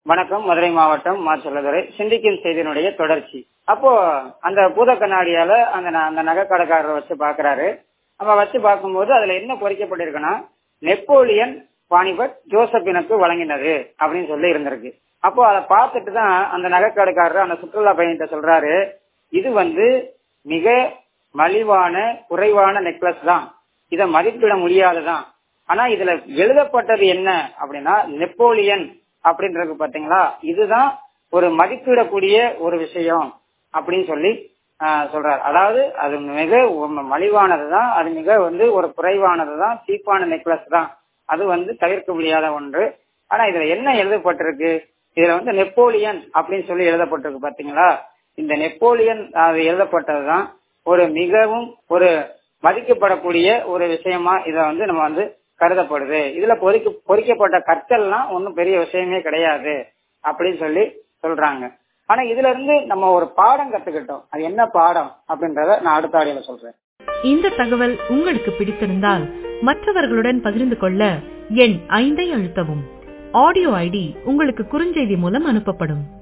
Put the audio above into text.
வணக்கம் மதுரை மாவட்டம் மாச்சல்லதுரை சிந்திக்கும் செய்தியினுடைய தொடர்ச்சி அப்போ அந்த பூத கண்ணாடியால அந்த ந- அந்த நகைக்கடைக்காரரை வச்சு பாக்குறாரு அப்ப வச்சு பார்க்கும்போது அதுல என்ன பொறிக்கப்பட்டிருக்குன்னா நெப்போலியன் பானிபட் ஜோசப்பினுக்கு வழங்கினது அப்படின்னு சொல்லி இருந்திருக்கு அப்போ அதை பார்த்துட்டு தான் அந்த நகைக்கடைக்காரர் அந்த சுற்றுலா பயணிட்ட சொல்றாரு இது வந்து மிக மலிவான குறைவான நெக்லஸ் தான் இதை மதிப்பிட முடியாதுதான் ஆனா இதுல எழுதப்பட்டது என்ன அப்படின்னா நெப்போலியன் அப்படின்றது பாத்தீங்களா இதுதான் ஒரு மதிப்பிடக்கூடிய ஒரு விஷயம் அப்படின்னு சொல்லி ஆஹ், சொல்றாரு அதாவது அது மிக ஒரு மலிவானது தான் அது மிக வந்து ஒரு குறைவானது தான் சீப்பான நெக்லஸ் தான் அது வந்து தவிர்க்க முடியாத ஒன்று ஆனா இதுல என்ன எழுதப்பட்டிருக்கு இதுல வந்து நெப்போலியன் அப்படின்னு சொல்லி எழுதப்பட்டிருக்கு பாத்தீங்களா இந்த நெப்போலியன் அது எழுதப்பட்டதுதான் ஒரு மிகவும் ஒரு மதிக்கப்படக்கூடிய ஒரு விஷயமா இத வந்து நம்ம வந்து கருதப்படுது இதுல பொறிக்க பொறிக்கப்பட்ட கற்கள்லாம் ஒன்றும் பெரிய விஷயமே கிடையாது அப்படின்னு சொல்லி சொல்றாங்க ஆனா இதுல இருந்து நம்ம ஒரு பாடம் கத்துக்கிட்டோம் அது என்ன பாடம் அப்படின்றத நான் அடுத்த ஆடியோல சொல்றேன் இந்த தகவல் உங்களுக்கு பிடித்திருந்தால் மற்றவர்களுடன் பகிர்ந்து கொள்ள எண் ஐந்தை அழுத்தவும் ஆடியோ ஐடி உங்களுக்கு குறுஞ்செய்தி மூலம் அனுப்பப்படும்